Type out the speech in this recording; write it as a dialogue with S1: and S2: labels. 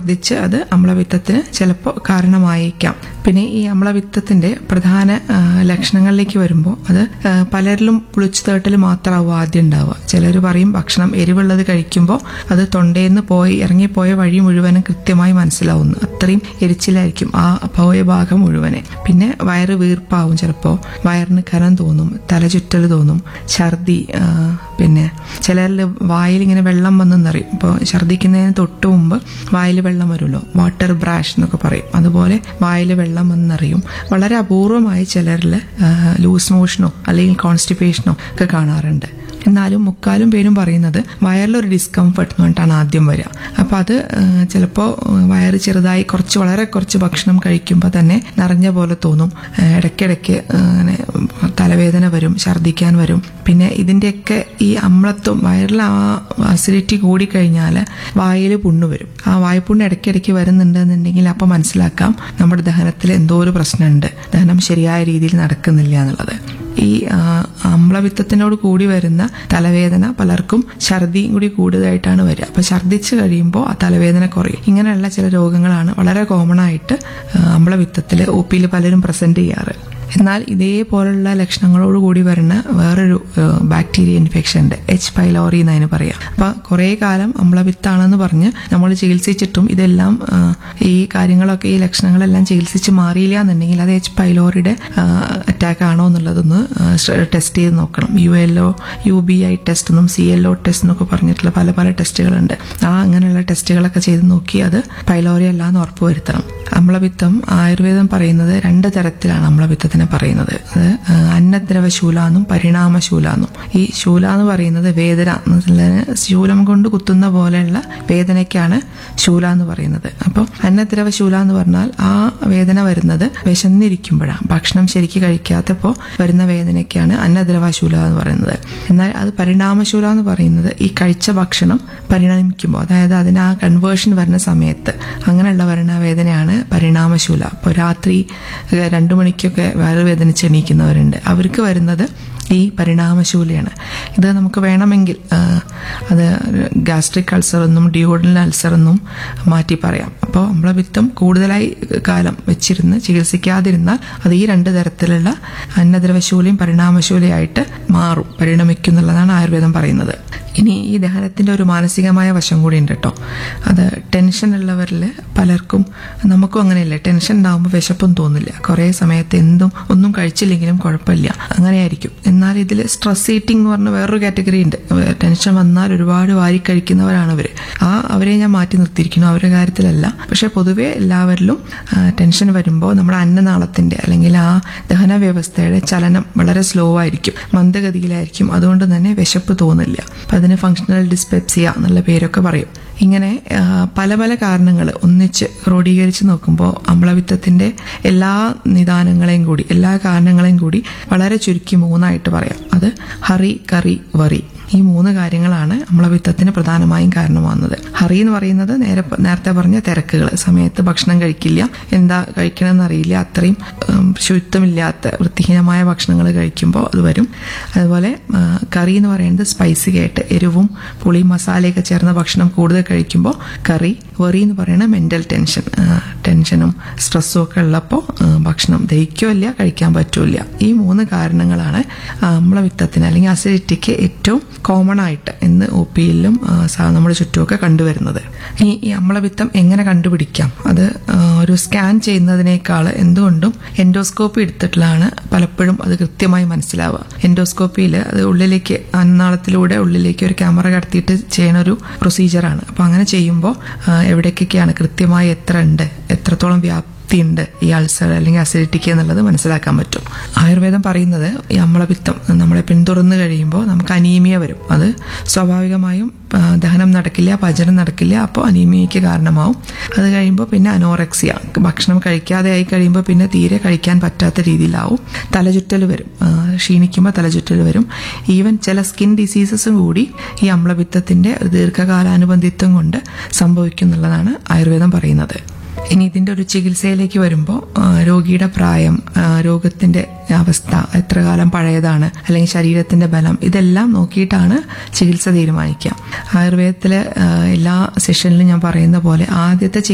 S1: വർദ്ധിച്ച് അത് അമ്ലപിത്തത്തിന് ചിലപ്പോൾ കാരണമായേക്കാം പിന്നെ ഈ അമ്ലപിത്തത്തിന്റെ പ്രധാന ആ, ലക്ഷണങ്ങളിലേക്ക് വരുമ്പോൾ അത് ആ, പലരിലും പുളിച്ചു തേട്ടൽ മാത്രമാവും ആദ്യം ഉണ്ടാവുക ചിലർ പറയും ഭക്ഷണം എരിവുള്ളത് കഴിക്കുമ്പോൾ അത് തൊണ്ടയിൽ നിന്ന് പോയി ഇറങ്ങിപ്പോയ വഴി മുഴുവനും കൃത്യമായി മനസ്സിലാവുന്നു അത്രയും എരിച്ചിലായിരിക്കും ആ പോയ ഭാഗം മുഴുവനെ പിന്നെ വയറ് വീർപ്പാവും ചിലപ്പോൾ വയറിന് കനം തോന്നും തലചുറ്റൽ തോന്നും ഛർദി ആ, പിന്നെ ചിലരിൽ വായിൽ ഇങ്ങനെ വെള്ളം വന്നെന്നറിയും ഇപ്പോൾ ഛർദിക്കുന്നതിന് തൊട്ട് മുമ്പ് വായിൽ വെള്ളം വരുമല്ലോ വാട്ടർ ബ്രാഷ് എന്നൊക്കെ പറയും അതുപോലെ വായിൽ വെള്ളം വന്നറിയും വളരെ അപൂർവമായി ചിലരിൽ ലൂസ് മോഷനോ അല്ലെങ്കിൽ കോൺസ്റ്റിപ്പേഷനോ ഒക്കെ കാണാറുണ്ട് എന്നാലും മുക്കാലും പേരും പറയുന്നത് വയറിലൊരു ഡിസ്കംഫർട്ട് എന്ന് പറഞ്ഞിട്ടാണ് ആദ്യം വരിക അപ്പോൾ അത് ചിലപ്പോൾ വയറ് ചെറുതായി കുറച്ച് വളരെ കുറച്ച് ഭക്ഷണം കഴിക്കുമ്പോൾ തന്നെ നിറഞ്ഞ പോലെ തോന്നും ആ, ഇടയ്ക്കിടയ്ക്ക് ആ, അങ്ങനെ തലവേദന വരും ഛർദ്ദിക്കാൻ വരും പിന്നെ ഇതിൻ്റെയൊക്കെ ഈ അമ്ലത്വം വയറിൽ ആ അസിഡിറ്റി കൂടിക്കഴിഞ്ഞാൽ വായിൽ പുണ്ണ് വരും ആ വായ്പുണ്ണ് ഇടയ്ക്കിടയ്ക്ക് വരുന്നുണ്ടെന്നുണ്ടെങ്കിൽ അപ്പോൾ മനസ്സിലാക്കാം നമ്മുടെ ദഹനത്തിൽ എന്തോ ഒരു പ്രശ്നമുണ്ട് ദഹനം ശരിയായ രീതിയിൽ നടക്കുന്നില്ല എന്നുള്ളത് ഈ ആ, അമ്ലപിത്തത്തിനോട് കൂടി വരുന്ന തലവേദന പലർക്കും ഛർദിയും കൂടി കൂടുതലായിട്ടാണ് വരിക അപ്പൊ ഛർദിച്ച് കഴിയുമ്പോൾ ആ തലവേദന കുറയും ഇങ്ങനെയുള്ള ചില രോഗങ്ങളാണ് വളരെ കോമൺ ആയിട്ട് ആ, അമ്ലപിത്തത്തിൽ ഒ പിയിൽ പലരും പ്രസന്റ് ചെയ്യാറ് എന്നാൽ ഇതേപോലുള്ള ലക്ഷണങ്ങളോട് കൂടി വരുന്ന വേറൊരു ബാക്ടീരിയ ഇൻഫെക്ഷൻ ഉണ്ട് എച്ച് പൈലോറി എന്നതിന് പറയാം അപ്പൊ കുറെ കാലം അമ്ലപിത്താണെന്ന് പറഞ്ഞ് നമ്മൾ ചികിത്സിച്ചിട്ടും ഇതെല്ലാം ആ, ഈ കാര്യങ്ങളൊക്കെ ഈ ലക്ഷണങ്ങളെല്ലാം ചികിത്സിച്ച് മാറിയില്ല എന്നുണ്ടെങ്കിൽ അത് എച്ച് പൈലോറിയുടെ അറ്റാക്ക് ആണോ എന്നുള്ളതൊന്ന് ടെസ്റ്റ് ചെയ്ത് നോക്കണം U L O U B I test എന്നും സി എൽ ഒ ടെസ്റ്റ് എന്നൊക്കെ പറഞ്ഞിട്ടുള്ള പല പല ടെസ്റ്റുകളുണ്ട് ആ അങ്ങനെയുള്ള ടെസ്റ്റുകളൊക്കെ ചെയ്ത് നോക്കി അത് പൈലോറി അല്ല എന്ന് ഉറപ്പുവരുത്തണം അമ്ലപിത്തം ആയുർവേദം പറയുന്നത് രണ്ട് തരത്തിലാണ് അമ്ലപിത്തത്തിനെ പറയുന്നത് അത് ആ, അന്നദ്രവശൂല എന്നും പരിണാമശൂല എന്നും ഈ ശൂല എന്ന് പറയുന്നത് വേദന എന്നുള്ളതിന് ശൂലം കൊണ്ട് കുത്തുന്ന പോലെയുള്ള വേദനയ്ക്കാണ് ശൂല എന്ന് പറയുന്നത് അപ്പോൾ അന്നദ്രവശൂല എന്ന് പറഞ്ഞാൽ ആ വേദന വരുന്നത് വിശന്നിരിക്കുമ്പോഴാണ് ഭക്ഷണം ശരിക്ക് കഴിക്കാത്തപ്പോൾ വരുന്ന വേദനയ്ക്കാണ് അന്നദ്രവശൂല എന്ന് പറയുന്നത് എന്നാൽ അത് പരിണാമശൂല എന്ന് പറയുന്നത് ഈ കഴിച്ച ഭക്ഷണം പരിണമിക്കുമ്പോൾ അതായത് അതിന് ആ കൺവേർഷൻ വരുന്ന സമയത്ത് അങ്ങനെയുള്ള വരുന്ന വേദനയാണ് പരിണാമശൂല അപ്പോൾ രാത്രി ഏഹ്, രണ്ടു മണിക്കൊക്കെ വയറ് വേദനിച്ച് എണീക്കുന്നവരുണ്ട് അവർക്ക് വരുന്നത് ഈ പരിണാമശൂലയാണ് ഇത് നമുക്ക് വേണമെങ്കിൽ ആ, അത് ഗാസ്ട്രിക് അൾസർ എന്നും ഡിയോഡൽ അൾസർ എന്നും മാറ്റി പറയാം അപ്പോൾ അമ്ലപിത്തം കൂടുതലായി കാലം വെച്ചിരുന്ന് ചികിത്സിക്കാതിരുന്നാൽ അത് ഈ രണ്ട് തരത്തിലുള്ള അന്നദ്രവശൂലയും പരിണാമശൂലയായിട്ട് മാറും പരിണമിക്കും എന്നുള്ളതാണ് ആയുർവേദം പറയുന്നത് ഇനി ഈ ദഹനത്തിന്റെ ഒരു മാനസികമായ വശം കൂടി ഉണ്ട് കേട്ടോ അത് ടെൻഷൻ ഉള്ളവരിൽ പലർക്കും നമുക്കും അങ്ങനെയല്ലേ ടെൻഷൻ ഉണ്ടാകുമ്പോൾ വിശപ്പും തോന്നില്ല കുറേ സമയത്ത് എന്തും ഒന്നും കഴിച്ചില്ലെങ്കിലും കുഴപ്പമില്ല അങ്ങനെയായിരിക്കും എന്നാൽ ഇതിൽ സ്ട്രെസ് ഈറ്റിംഗ് എന്ന് പറഞ്ഞ വേറൊരു കാറ്റഗറി ഉണ്ട് ടെൻഷൻ വന്നാൽ ഒരുപാട് വാരി കഴിക്കുന്നവരാണ് അവർ ആ അവരെ ഞാൻ മാറ്റി നിർത്തിയിരിക്കുന്നു അവരുടെ കാര്യത്തിലല്ല പക്ഷെ പൊതുവെ എല്ലാവരിലും ആ, ടെൻഷൻ വരുമ്പോൾ നമ്മുടെ അന്നനാളത്തിന്റെ അല്ലെങ്കിൽ ആ ദഹന വ്യവസ്ഥയുടെ ചലനം വളരെ സ്ലോ ആയിരിക്കും മന്ദഗതിയിലായിരിക്കും അതുകൊണ്ട് തന്നെ വിശപ്പ് തോന്നില്ല അപ്പൊ അതിന് ഫങ്ഷണൽ ഡിസ്പെപ്സിയ എന്നുള്ള പേരൊക്കെ പറയും ഇങ്ങനെ ആ, പല പല കാരണങ്ങൾ ഒന്നിച്ച് ക്രോഡീകരിച്ച് നോക്കുമ്പോൾ അമ്ലപിത്തത്തിന്റെ എല്ലാ നിദാനങ്ങളെയും കൂടി എല്ലാ കാരണങ്ങളെയും കൂടി വളരെ ചുരുക്കി മൂന്നായിട്ട് പറയാം അത് ഹറി കറി വറി ഈ മൂന്ന് കാര്യങ്ങളാണ് അമ്ലപിത്തത്തിന് പ്രധാനമായും കാരണമാകുന്നത് ഹറി എന്ന് പറയുന്നത് നേരെ നേരത്തെ പറഞ്ഞ തിരക്കുകൾ സമയത്ത് ഭക്ഷണം കഴിക്കില്ല എന്താ കഴിക്കണമെന്ന് അറിയില്ല അത്രയും ഉം, ശുദ്ധമില്ലാത്ത വൃത്തിഹീനമായ ഭക്ഷണങ്ങൾ കഴിക്കുമ്പോൾ അത് വരും അതുപോലെ ആ, കറി എന്ന് പറയുന്നത് സ്പൈസി ആയിട്ട് എരിവും പുളിയും മസാലയൊക്കെ ചേർന്ന ഭക്ഷണം കൂടുതൽ കഴിക്കുമ്പോൾ കറി വെറി എന്ന് പറയുന്നത് മെന്റൽ ടെൻഷൻ ആ, ടെൻഷനും സ്ട്രെസ്സും ഒക്കെ ഉള്ളപ്പോൾ ആ, ഭക്ഷണം ദഹിക്കില്ല കഴിക്കാൻ പറ്റൂല ഈ മൂന്ന് കാരണങ്ങളാണ് അമ്ലപിത്തത്തിന് അല്ലെങ്കിൽ അസിഡിറ്റിക്ക് ഏറ്റവും കോമൺ ആയിട്ട് ഇന്ന് ഒ പിയിലും നമ്മുടെ ചുറ്റുമൊക്കെ കണ്ടുവരുന്നത് ഈ ഈ അമ്ലപിത്തം എങ്ങനെ കണ്ടുപിടിക്കാം അത് ആ, ഒരു സ്കാൻ ചെയ്യുന്നതിനേക്കാൾ എന്തുകൊണ്ടും എൻഡോസ്കോപ്പി എടുത്തിട്ടുള്ളതാണ് പലപ്പോഴും അത് കൃത്യമായി മനസ്സിലാവുക എൻഡോസ്കോപ്പിയിൽ അത് ഉള്ളിലേക്ക് അന്നാളത്തിലൂടെ ഉള്ളിലേക്ക് ഒരു ക്യാമറ കടത്തിയിട്ട് ചെയ്യുന്ന ഒരു പ്രൊസീജിയറാണ് അപ്പൊ അങ്ങനെ ചെയ്യുമ്പോൾ എവിടേക്കൊക്കെയാണ് കൃത്യമായി എത്ര ഉണ്ട് എത്രത്തോളം വ്യാപ്തി ഉണ്ട് ഈ അൾസർ അല്ലെങ്കിൽ അസിഡിറ്റിക്ക് എന്നുള്ളത് മനസ്സിലാക്കാൻ പറ്റും ആയുർവേദം പറയുന്നത് ഈ അമ്ലപിത്തം നമ്മളെ പിന്തുടർന്ന് കഴിയുമ്പോൾ നമുക്ക് അനീമിയ വരും അത് സ്വാഭാവികമായും ആ, ദഹനം നടക്കില്ല പചനം നടക്കില്ല അപ്പോൾ അനീമിയയ്ക്ക് കാരണമാവും അത് കഴിയുമ്പോൾ പിന്നെ അനോറക്സിയ ഭക്ഷണം കഴിക്കാതെ ആയി കഴിയുമ്പോൾ പിന്നെ തീരെ കഴിക്കാൻ പറ്റാത്ത രീതിയിലാവും തലചുറ്റൽ വരും ആ, ക്ഷീണിക്കുമ്പോൾ തലചുറ്റൽ വരും ഈവൻ ചില സ്കിൻ ഡിസീസസും കൂടി ഈ അമ്ലപിത്തത്തിന്റെ ദീർഘകാലാനുബന്ധിത്വം കൊണ്ട് സംഭവിക്കും എന്നുള്ളതാണ് ആയുർവേദം പറയുന്നത് ഇനി ഇതിന്റെ ഒരു ചികിത്സയിലേക്ക് വരുമ്പോൾ രോഗിയുടെ പ്രായം ആ, രോഗത്തിന്റെ അവസ്ഥ എത്ര കാലം പഴയതാണ് അല്ലെങ്കിൽ ശരീരത്തിന്റെ ബലം ഇതെല്ലാം നോക്കിയിട്ടാണ് ചികിത്സ തീരുമാനിക്കുക ആയുർവേദത്തിലെ ആ, എല്ലാ സെഷനിലും ഞാൻ പറയുന്ന പോലെ ആദ്യത്തെ